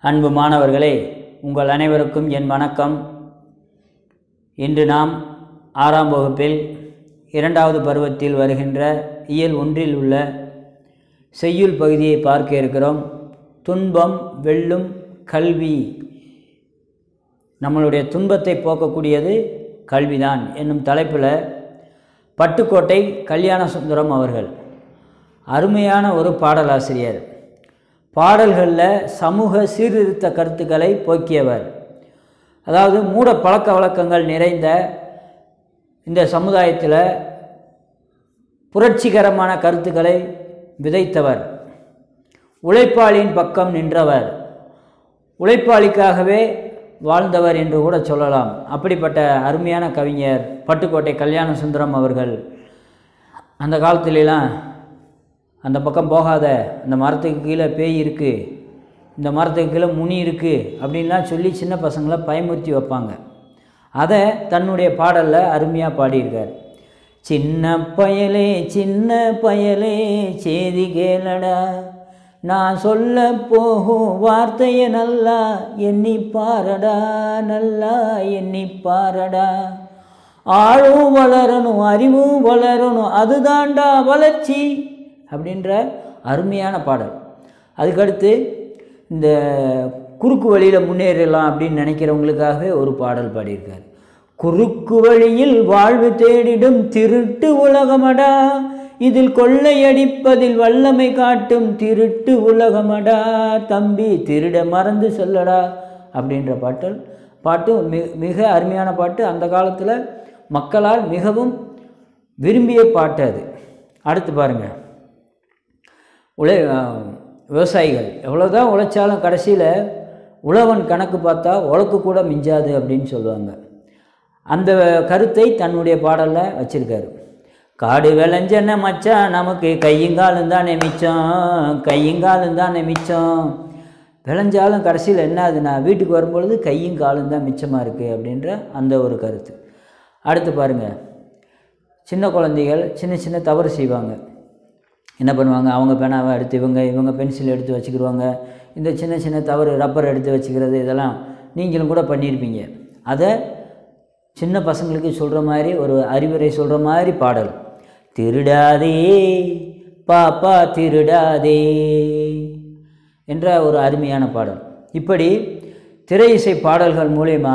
அன்பு மாணவர்களே உங்கள் அனைவருக்கும் என் வணக்கம் இன்று நாம் ஆறாம் வகுப்பில் இரண்டாவது பருவத்தில் வருகின்ற இயல் ஒன்றில் உள்ள செய்யுள் பகுதியை பார்க்க இருக்கிறோம் துன்பம் வெல்லும் கல்வி நம்மளுடைய துன்பத்தை போக்கக்கூடியது கல்விதான் என்னும் தலைப்பில் பட்டுக்கோட்டை கல்யாண சுந்தரம் அவர்கள் அருமையான ஒரு பாடலாசிரியர் பாடல்களில் சமூக சீர்திருத்த கருத்துக்களை போக்கியவர் அதாவது மூட பழக்க வழக்கங்கள் நிறைந்த இந்த சமுதாயத்தில் புரட்சிகரமான கருத்துக்களை விதைத்தவர் உழைப்பாளியின் பக்கம் நின்றவர் உழைப்பாளிக்காகவே வாழ்ந்தவர் என்று கூட சொல்லலாம் அப்படிப்பட்ட அருமையான கவிஞர் பட்டுக்கோட்டை கல்யாண சுந்தரம் அவர்கள் அந்த காலத்துலலாம் அந்த பக்கம் போகாத அந்த மரத்துக்கு கீழே பேய் இருக்குது இந்த மரத்துக்கு கீழே முனி இருக்குது அப்படின்லாம் சொல்லி சின்ன பசங்களை பயமுறுத்தி வைப்பாங்க அதை தன்னுடைய பாடலில் அருமையாக பாடியிருக்கார் சின்ன பயலே சின்ன பயலே செய்தி கேளடா நான் சொல்ல போகும் வார்த்தையை நல்லா எண்ணி பாரடா நல்லா எண்ணி பாரடா ஆளும் வளரணும் அறிவும் வளரணும் அதுதான்டா வளர்ச்சி அப்படின்ற அருமையான பாடல் அதுக்கடுத்து இந்த குறுக்கு வழியில் முன்னேறலாம் அப்படின்னு நினைக்கிறவங்களுக்காகவே ஒரு பாடல் பாடியிருக்கார் குறுக்கு வழியில் வாழ்வு தேடிடும் திருட்டு உலகமடா இதில் கொள்ளையடிப்பதில் வல்லமை காட்டும் திருட்டு உலகமடா தம்பி திருட மறந்து சொல்லடா அப்படின்ற பாட்டல் பாட்டு மிக மிக அருமையான பாட்டு அந்த காலத்தில் மக்களால் மிகவும் விரும்பிய பாட்டு அது அடுத்து பாருங்கள் உழை விவசாயிகள் எவ்வளோதான் உழைச்சாலும் கடைசியில் உழவன் கணக்கு பார்த்தா உழக்கு கூட மிஞ்சாது அப்படின்னு சொல்லுவாங்க அந்த கருத்தை தன்னுடைய பாடலில் வச்சுருக்காரு காடு விளைஞ்சன மச்சான் நமக்கு கையுங்காலும் தானே மிச்சம் கையுங்காலும் தானே மிச்சம் விளைஞ்சாலும் கடைசியில் என்ன ஆகுதுன்னா வீட்டுக்கு வரும்பொழுது கையும் காலும் தான் மிச்சமாக இருக்குது அப்படின்ற அந்த ஒரு கருத்து அடுத்து பாருங்கள் சின்ன குழந்தைகள் சின்ன சின்ன தவறு செய்வாங்க என்ன பண்ணுவாங்க அவங்க பேனாவை எடுத்து இவங்க இவங்க பென்சில் எடுத்து வச்சுக்கிடுவாங்க இந்த சின்ன சின்ன தவறு ரப்பர் எடுத்து வச்சுக்கிறது இதெல்லாம் நீங்களும் கூட பண்ணியிருப்பீங்க அதை சின்ன பசங்களுக்கு சொல்கிற மாதிரி ஒரு அறிவுரை சொல்கிற மாதிரி பாடல் திருடாதே பாப்பா திருடாதே என்ற ஒரு அருமையான பாடல் இப்படி திரை இசை பாடல்கள் மூலயமா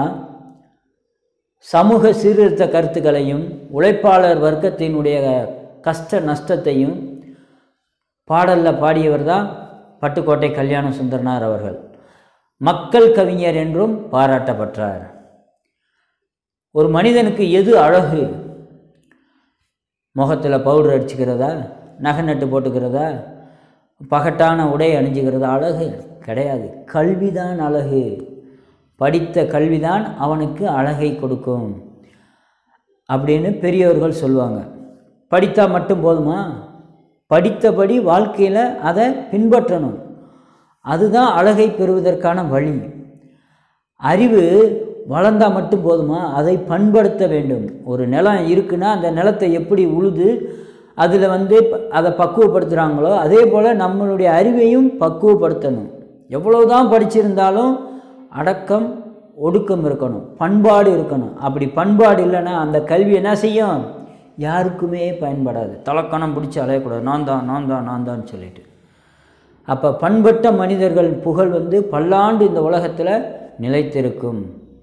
சமூக சீர்திருத்த கருத்துக்களையும் உழைப்பாளர் வர்க்கத்தினுடைய கஷ்ட நஷ்டத்தையும் பாடலில் பாடியவர் தான் பட்டுக்கோட்டை கல்யாண சுந்தரனார் அவர்கள் மக்கள் கவிஞர் என்றும் பாராட்டப்பட்டார் ஒரு மனிதனுக்கு எது அழகு முகத்தில் பவுடர் அடிச்சுக்கிறதா நகை நட்டு போட்டுக்கிறதா பகட்டான உடை அணிஞ்சுக்கிறதா அழகு கிடையாது கல்விதான் அழகு படித்த கல்விதான் அவனுக்கு அழகை கொடுக்கும் அப்படின்னு பெரியவர்கள் சொல்லுவாங்க படித்தா மட்டும் போதுமா படித்தபடி வாழ்க்கையில் அதை பின்பற்றணும் அதுதான் அழகை பெறுவதற்கான வழி அறிவு வளர்ந்தால் மட்டும் போதுமா அதை பண்படுத்த வேண்டும் ஒரு நிலம் இருக்குன்னா அந்த நிலத்தை எப்படி உழுது அதில் வந்து அதை பக்குவப்படுத்துகிறாங்களோ அதே போல் நம்மளுடைய அறிவையும் பக்குவப்படுத்தணும் எவ்வளோதான் படிச்சிருந்தாலும் அடக்கம் ஒடுக்கம் இருக்கணும் பண்பாடு இருக்கணும் அப்படி பண்பாடு இல்லைன்னா அந்த கல்வி என்ன செய்யும் யாருக்குமே பயன்படாது தலக்கணம் பிடிச்சி அலையக்கூடாது நான் தான் நான் தான் நான் தான் சொல்லிட்டு அப்போ பண்பட்ட மனிதர்கள் புகழ் வந்து பல்லாண்டு இந்த உலகத்தில் நிலைத்திருக்கும்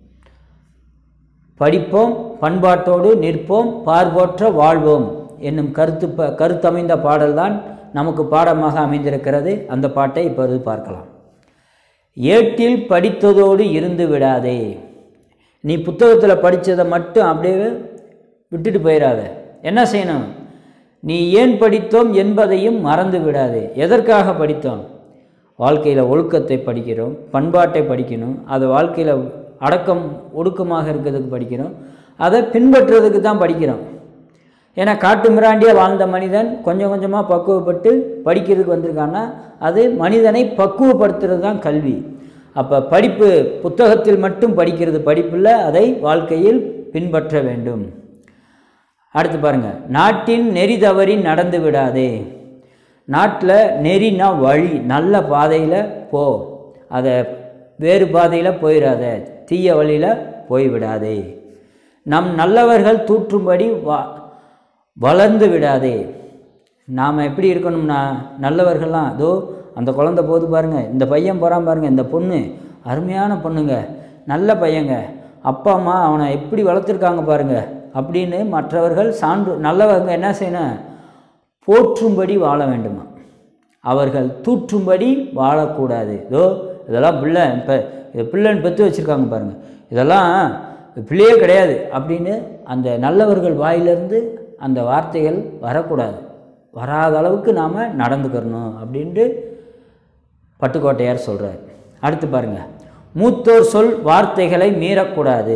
படிப்போம் பண்பாட்டோடு நிற்போம் பார்வோற்ற வாழ்வோம் என்னும் கருத்து ப கருத்தமைந்த பாடல்தான் நமக்கு பாடமாக அமைந்திருக்கிறது அந்த பாட்டை இப்போது பார்க்கலாம் ஏட்டில் படித்ததோடு இருந்து விடாதே நீ புத்தகத்தில் படித்ததை மட்டும் அப்படியே விட்டுட்டு போயிடாத என்ன செய்யணும் நீ ஏன் படித்தோம் என்பதையும் மறந்து விடாதே எதற்காக படித்தோம் வாழ்க்கையில் ஒழுக்கத்தை படிக்கிறோம் பண்பாட்டை படிக்கணும் அது வாழ்க்கையில் அடக்கம் ஒடுக்கமாக இருக்கிறதுக்கு படிக்கிறோம் அதை பின்பற்றுறதுக்கு தான் படிக்கிறோம் ஏன்னா காட்டு மிராண்டியாக வாழ்ந்த மனிதன் கொஞ்சம் கொஞ்சமாக பக்குவப்பட்டு படிக்கிறதுக்கு வந்திருக்கான்னா அது மனிதனை பக்குவப்படுத்துறது தான் கல்வி அப்போ படிப்பு புத்தகத்தில் மட்டும் படிக்கிறது படிப்பில் அதை வாழ்க்கையில் பின்பற்ற வேண்டும் அடுத்து பாருங்கள் நாட்டின் நெறி தவறி நடந்து விடாதே நாட்டில் நெறினா வழி நல்ல பாதையில் போ அதை வேறு பாதையில் போயிடாத தீய வழியில் போய்விடாதே நம் நல்லவர்கள் தூற்றும்படி வா வளர்ந்து விடாதே நாம் எப்படி இருக்கணும்னா நல்லவர்கள்லாம் அதோ அந்த குழந்தை போது பாருங்க இந்த பையன் போகிறான் பாருங்க இந்த பொண்ணு அருமையான பொண்ணுங்க நல்ல பையங்க அப்பா அம்மா அவனை எப்படி வளர்த்துருக்காங்க பாருங்க அப்படின்னு மற்றவர்கள் சான்று நல்லவங்க என்ன செய்யணும் போற்றும்படி வாழ வேண்டுமா அவர்கள் தூற்றும்படி வாழக்கூடாது இதோ இதெல்லாம் பிள்ளை இப்போ இது பிள்ளைன்னு பெற்று வச்சுருக்காங்க பாருங்கள் இதெல்லாம் பிள்ளையே கிடையாது அப்படின்னு அந்த நல்லவர்கள் வாயிலிருந்து அந்த வார்த்தைகள் வரக்கூடாது வராத அளவுக்கு நாம் நடந்துக்கிறணும் அப்படின்ட்டு பட்டுக்கோட்டையார் சொல்கிறார் அடுத்து பாருங்கள் மூத்தோர் சொல் வார்த்தைகளை மீறக்கூடாது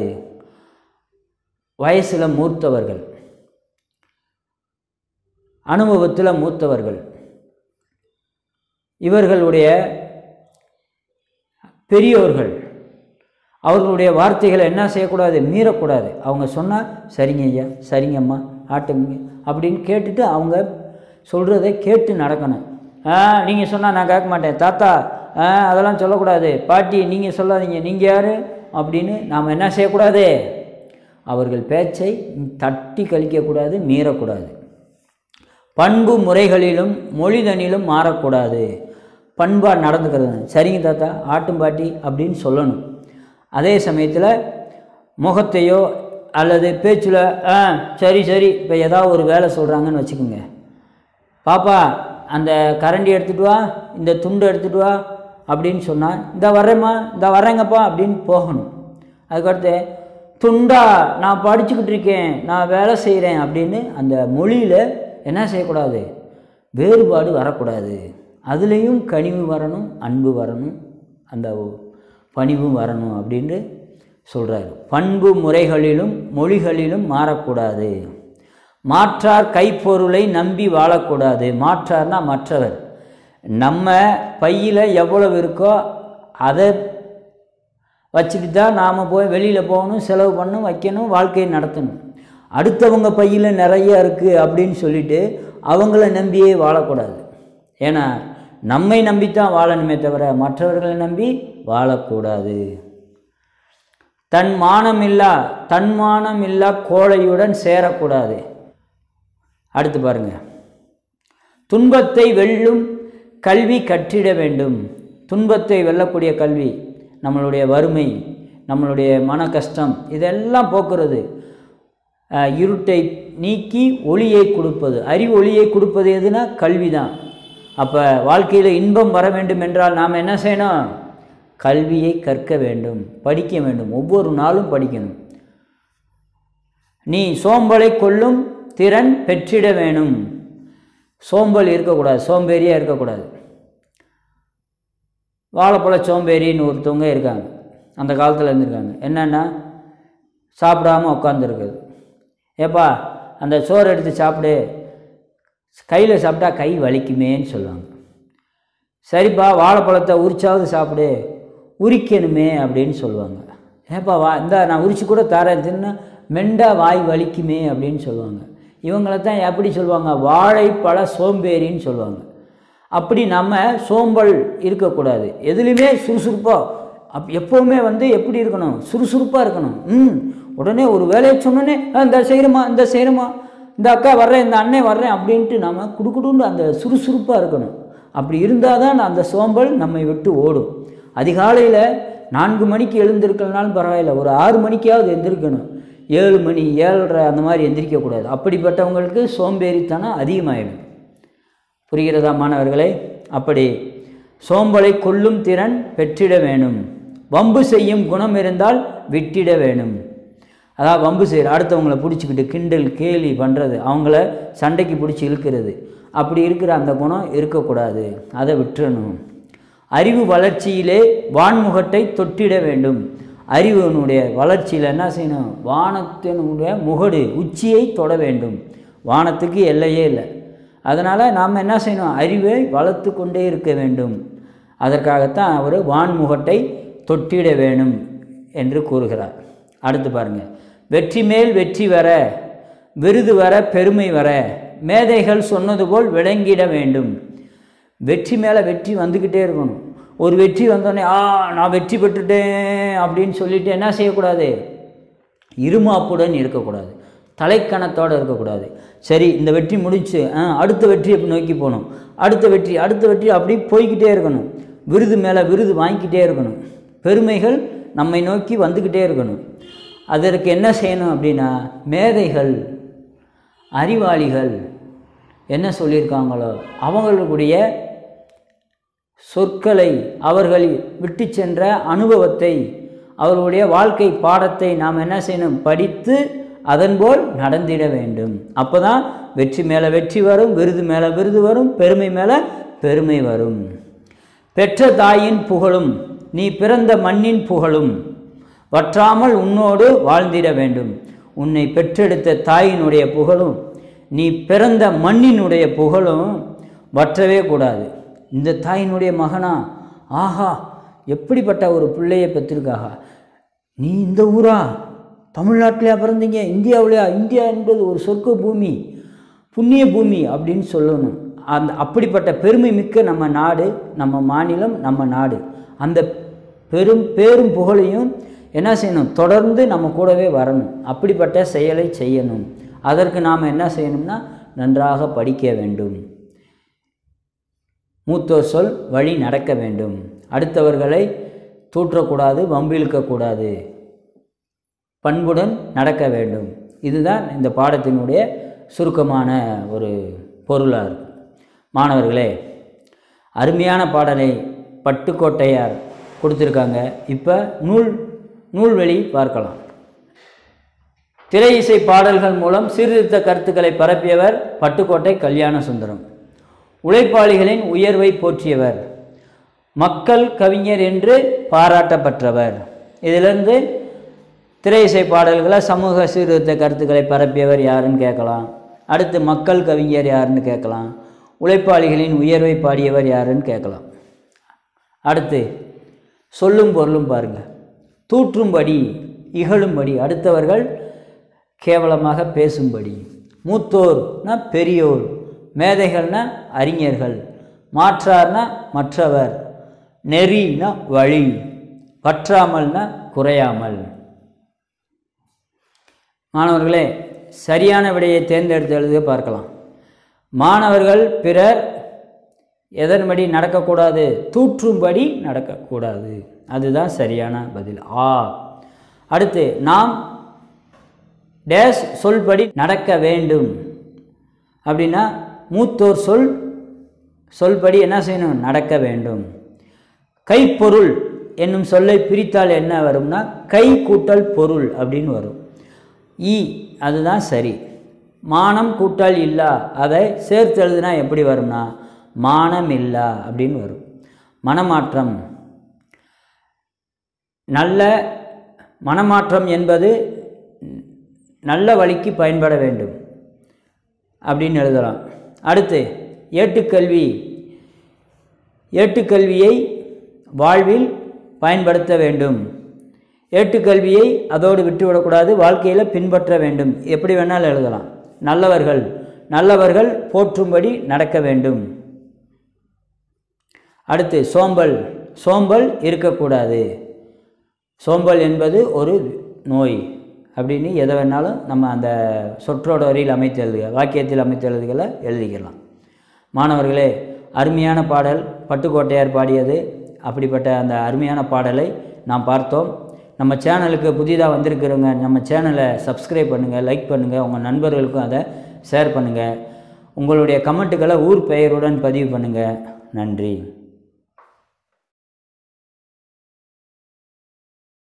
வயசில் மூத்தவர்கள் அனுபவத்தில் மூத்தவர்கள் இவர்களுடைய பெரியோர்கள் அவர்களுடைய வார்த்தைகளை என்ன செய்யக்கூடாது மீறக்கூடாது அவங்க சொன்னால் சரிங்க ஐயா சரிங்கம்மா ஆட்டுங்க அப்படின்னு கேட்டுட்டு அவங்க சொல்கிறதை கேட்டு நடக்கணும் ஆ நீங்கள் சொன்னால் நான் கேட்க மாட்டேன் தாத்தா ஆ அதெல்லாம் சொல்லக்கூடாது பாட்டி நீங்கள் சொல்லாதீங்க நீங்கள் யார் அப்படின்னு நாம் என்ன செய்யக்கூடாது அவர்கள் பேச்சை தட்டி கழிக்கக்கூடாது மீறக்கூடாது பண்பு முறைகளிலும் மொழிதனிலும் மாறக்கூடாது பண்பாக நடந்துக்கிறது சரிங்க தாத்தா ஆட்டும் பாட்டி அப்படின்னு சொல்லணும் அதே சமயத்தில் முகத்தையோ அல்லது பேச்சில் ஆ சரி சரி இப்போ ஏதாவது ஒரு வேலை சொல்கிறாங்கன்னு வச்சுக்கோங்க பாப்பா அந்த கரண்டி எடுத்துகிட்டு வா இந்த துண்டு எடுத்துகிட்டு வா அப்படின்னு சொன்னால் இந்த வர்றேம்மா இந்த வர்றேங்கப்பா அப்படின்னு போகணும் அதுக்கடுத்து துண்டா நான் படிச்சுக்கிட்டு இருக்கேன் நான் வேலை செய்கிறேன் அப்படின்னு அந்த மொழியில் என்ன செய்யக்கூடாது வேறுபாடு வரக்கூடாது அதுலேயும் கனிவு வரணும் அன்பு வரணும் அந்த பணிவும் வரணும் அப்படின்னு சொல்கிறாரு பண்பு முறைகளிலும் மொழிகளிலும் மாறக்கூடாது மாற்றார் கைப்பொருளை நம்பி வாழக்கூடாது மாற்றார்னா மற்றவர் நம்ம பையில் எவ்வளவு இருக்கோ அதை வச்சுட்டு தான் நாம் போய் வெளியில் போகணும் செலவு பண்ணணும் வைக்கணும் வாழ்க்கையை நடத்தணும் அடுத்தவங்க பையில் நிறைய இருக்குது அப்படின்னு சொல்லிட்டு அவங்கள நம்பியே வாழக்கூடாது ஏன்னா நம்மை நம்பித்தான் வாழணுமே தவிர மற்றவர்களை நம்பி வாழக்கூடாது தன் மானமில்லா தன்மானமில்லா கோழையுடன் சேரக்கூடாது அடுத்து பாருங்க துன்பத்தை வெல்லும் கல்வி கற்றிட வேண்டும் துன்பத்தை வெல்லக்கூடிய கல்வி நம்மளுடைய வறுமை நம்மளுடைய மன கஷ்டம் இதெல்லாம் போக்குறது அஹ், இருட்டை நீக்கி ஒளியை கொடுப்பது அறிவு ஒளியை கொடுப்பது எதுனா கல்வி தான் அப்போ வாழ்க்கையில் இன்பம் வர வேண்டும் என்றால் நாம் என்ன செய்யணும் கல்வியை கற்க வேண்டும் படிக்க வேண்டும் ஒவ்வொரு நாளும் படிக்கணும் நீ சோம்பலை கொள்ளும் திறன் பெற்றிட வேணும் சோம்பல் இருக்கக்கூடாது சோம்பேறியாக இருக்கக்கூடாது வாழைப்பழ சோம்பேறின்னு ஒருத்தவங்க இருக்காங்க அந்த காலத்தில் இருந்திருக்காங்க என்னென்னா சாப்பிடாம உட்காந்துருக்குது ஏப்பா அந்த சோறு எடுத்து சாப்பிடு கையில் சாப்பிட்டா கை வலிக்குமேன்னு சொல்லுவாங்க சரிப்பா வாழைப்பழத்தை உரிச்சாவது சாப்பிடு உரிக்கணுமே அப்படின்னு சொல்லுவாங்க ஏப்பா வா இந்த நான் உரிச்சு கூட தரேன் தின்னா மெண்டா வாய் வலிக்குமே அப்படின்னு சொல்லுவாங்க இவங்களை தான் எப்படி சொல்லுவாங்க வாழைப்பழ சோம்பேறின்னு சொல்லுவாங்க அப்படி நம்ம சோம்பல் இருக்கக்கூடாது எதுலேயுமே சுறுசுறுப்பாக அப் எப்போவுமே வந்து எப்படி இருக்கணும் சுறுசுறுப்பாக இருக்கணும் ம் உடனே ஒரு வேலையை சொன்னோன்னே "ஆ, இந்த செய்கிறோமா இந்த செய்கிறோமா இந்த அக்கா வர்றேன் இந்த அண்ணன் வர்றேன் அப்படின்ட்டு நம்ம குடுக்குடுன்னு அந்த சுறுசுறுப்பாக இருக்கணும் அப்படி இருந்தால் தான் அந்த சோம்பல் நம்மை விட்டு ஓடும் அதிகாலையில் நான்கு மணிக்கு எழுந்திருக்கலனாலும் பரவாயில்ல ஒரு ஆறு மணிக்காவது எந்திரிக்கணும் ஏழு மணி ஏழரை அந்த மாதிரி எந்திரிக்கக்கூடாது அப்படிப்பட்டவங்களுக்கு சோம்பேறித்தனம் அதிகமாகிடும் புரிகிறதா மாணவர்களே அப்படி சோம்பலை கொல்லும் திறன் பெற்றிட வேணும் வம்பு செய்யும் குணம் இருந்தால் விட்டிட வேணும் அதாவது வம்பு செய்கிற அடுத்தவங்கள பிடிச்சிக்கிட்டு கிண்டல் கேலி பண்ணுறது அவங்கள சண்டைக்கு பிடிச்சி இழுக்கிறது அப்படி இருக்கிற அந்த குணம் இருக்கக்கூடாது அதை விட்டுறணும் அறிவு வளர்ச்சியிலே வான்முகத்தை தொட்டிட வேண்டும் அறிவினுடைய வளர்ச்சியில் என்ன செய்யணும் வானத்தினுடைய முகடு உச்சியை தொட வேண்டும் வானத்துக்கு எல்லையே இல்லை அதனால் நாம் என்ன செய்யணும் அறிவை வளர்த்து கொண்டே இருக்க வேண்டும் அதற்காகத்தான் அவர் வான்முகட்டை தொட்டிட வேணும் என்று கூறுகிறார் அடுத்து பாருங்க வெற்றி மேல் வெற்றி வர விருது வர பெருமை வர மேதைகள் சொன்னது போல் விளங்கிட வேண்டும் வெற்றி மேலே வெற்றி வந்துக்கிட்டே இருக்கணும் ஒரு வெற்றி வந்தோடனே ஆ நான் வெற்றி பெற்றுட்டேன் அப்படின்னு சொல்லிட்டு என்ன செய்யக்கூடாது இருமாப்புடன் இருக்கக்கூடாது தலைக்கணத்தோடு இருக்கக்கூடாது சரி இந்த வெற்றி முடிச்சு ஆ அடுத்த வெற்றியை நோக்கி போகணும் அடுத்த வெற்றி அடுத்த வெற்றி அப்படி போய்க்கிட்டே இருக்கணும் விருது மேலே விருது வாங்கிக்கிட்டே இருக்கணும் பெருமைகள் நம்மை நோக்கி வந்துக்கிட்டே இருக்கணும் அதற்கு என்ன செய்யணும் அப்படின்னா மேதைகள் அறிவாளிகள் என்ன சொல்லியிருக்காங்களோ அவங்களுடைய சொற்களை அவர்கள் விட்டு சென்ற அனுபவத்தை அவர்களுடைய வாழ்க்கை பாடத்தை நாம் என்ன செய்யணும் படித்து அதன்போல் நடந்திட வேண்டும் அப்போ தான் வெற்றி மேலே வெற்றி வரும் விருது மேலே விருது வரும் பெருமை மேலே பெருமை வரும் பெற்ற தாயின் புகழும் நீ பிறந்த மண்ணின் புகழும் வற்றாமல் உன்னோடு வாழ்ந்திட வேண்டும் உன்னை பெற்றெடுத்த தாயினுடைய புகழும் நீ பிறந்த மண்ணினுடைய புகழும் வற்றவே கூடாது இந்த தாயினுடைய மகனா ஆஹா எப்படிப்பட்ட ஒரு பிள்ளையை பெற்றிருக்காக நீ இந்த ஊரா தமிழ்நாட்டிலையா பிறந்தீங்க இந்தியாவிலையா இந்தியா என்பது ஒரு சொர்க்க பூமி புண்ணிய பூமி அப்படின்னு சொல்லணும் அந்த அப்படிப்பட்ட பெருமை மிக்க நம்ம நாடு நம்ம மாநிலம் நம்ம நாடு அந்த பெரும் பேரும் புகழையும் என்ன செய்யணும் தொடர்ந்து நம்ம கூடவே வரணும் அப்படிப்பட்ட செயலை செய்யணும் அதற்கு நாம் என்ன செய்யணும்னா நன்றாக படிக்க வேண்டும் மூத்தோர் சொல் வழி நடக்க வேண்டும் அடுத்தவர்களை தூற்றக்கூடாது வம்பிழுக்கக்கூடாது பண்புடன் நடக்க வேண்டும் இதுதான் இந்த பாடத்தினுடைய சுருக்கமான ஒரு பொருளாக இருக்கு மாணவர்களே அருமையான பாடலை பட்டுக்கோட்டையார் கொடுத்துருக்காங்க இப்போ நூல் நூல்வெளி பார்க்கலாம் திரை இசை பாடல்கள் மூலம் சீர்திருத்த கருத்துக்களை பரப்பியவர் பட்டுக்கோட்டை கல்யாண சுந்தரம் உழைப்பாளிகளின் உயர்வை போற்றியவர் மக்கள் கவிஞர் என்று பாராட்டப்பட்டவர் இதிலிருந்து திரை இசை பாடல்களை சமூக சீர்திருத்த கருத்துக்களை பரப்பியவர் யாருன்னு கேட்கலாம் அடுத்து மக்கள் கவிஞர் யாருன்னு கேட்கலாம் உழைப்பாளிகளின் உயர்வை பாடியவர் யாருன்னு கேட்கலாம் அடுத்து சொல்லும் பொருளும் பாருங்க தூற்றும்படி இகழும்படி அடுத்தவர்கள் கேவலமாக பேசும்படி மூத்தோர்னா பெரியோர் மேதைகள்னா அறிஞர்கள் மாற்றார்னா மற்றவர் நெறினா வழி பற்றாமல்னா குறையாமல் மாணவர்களே சரியான விடையை தேர்ந்தெடுத்து எழுத பார்க்கலாம் மாணவர்கள் பிறர் எதன்படி நடக்கக்கூடாது தூற்றும்படி நடக்கக்கூடாது அதுதான் சரியான பதில் ஆ அடுத்து நாம் டேஷ் சொல்படி நடக்க வேண்டும் அப்படின்னா மூத்தோர் சொல் சொல்படி என்ன செய்யணும் நடக்க வேண்டும் கைப்பொருள் என்னும் சொல்லை பிரித்தால் என்ன வரும்னா கை கூட்டல் பொருள் அப்படின்னு வரும் ஈ அதுதான் சரி மானம் கூட்டல் இல்லா அதை சேர்த்து எழுதுனா எப்படி வரும்னா மானம் இல்லா அப்படின்னு வரும் மனமாற்றம் நல்ல மனமாற்றம் என்பது நல்ல வழிக்கு பயன்பட வேண்டும் அப்படின்னு எழுதலாம் அடுத்து ஏட்டுக்கல்வி ஏட்டுக்கல்வியை வாழ்வில் பயன்படுத்த வேண்டும் ஏட்டுக்கல்வியை அதோடு விட்டுவிடக்கூடாது வாழ்க்கையில் பின்பற்ற வேண்டும் எப்படி வேணாலும் எழுதலாம் நல்லவர்கள் நல்லவர்கள் போற்றும்படி நடக்க வேண்டும் அடுத்து சோம்பல் சோம்பல் இருக்கக்கூடாது சோம்பல் என்பது ஒரு நோய் அப்படின்னு எதை வேணாலும் நம்ம அந்த சொற்றோட வரியில் அமைத்து எழுதுக வாக்கியத்தில் அமைத்து எழுதுகளை எழுதிக்கலாம் மாணவர்களே அருமையான பாடல் பட்டுக்கோட்டையார் பாடியது அப்படிப்பட்ட அந்த அருமையான பாடலை நாம் பார்த்தோம் நம்ம சேனலுக்கு புதிதாக வந்திருக்கிறவங்க நம்ம சேனலை சப்ஸ்கிரைப் பண்ணுங்கள் லைக் பண்ணுங்கள் உங்கள் நண்பர்களுக்கும் அதை ஷேர் பண்ணுங்கள் உங்களுடைய கமெண்ட்டுகளை ஊர் பெயருடன் பதிவு பண்ணுங்கள் நன்றி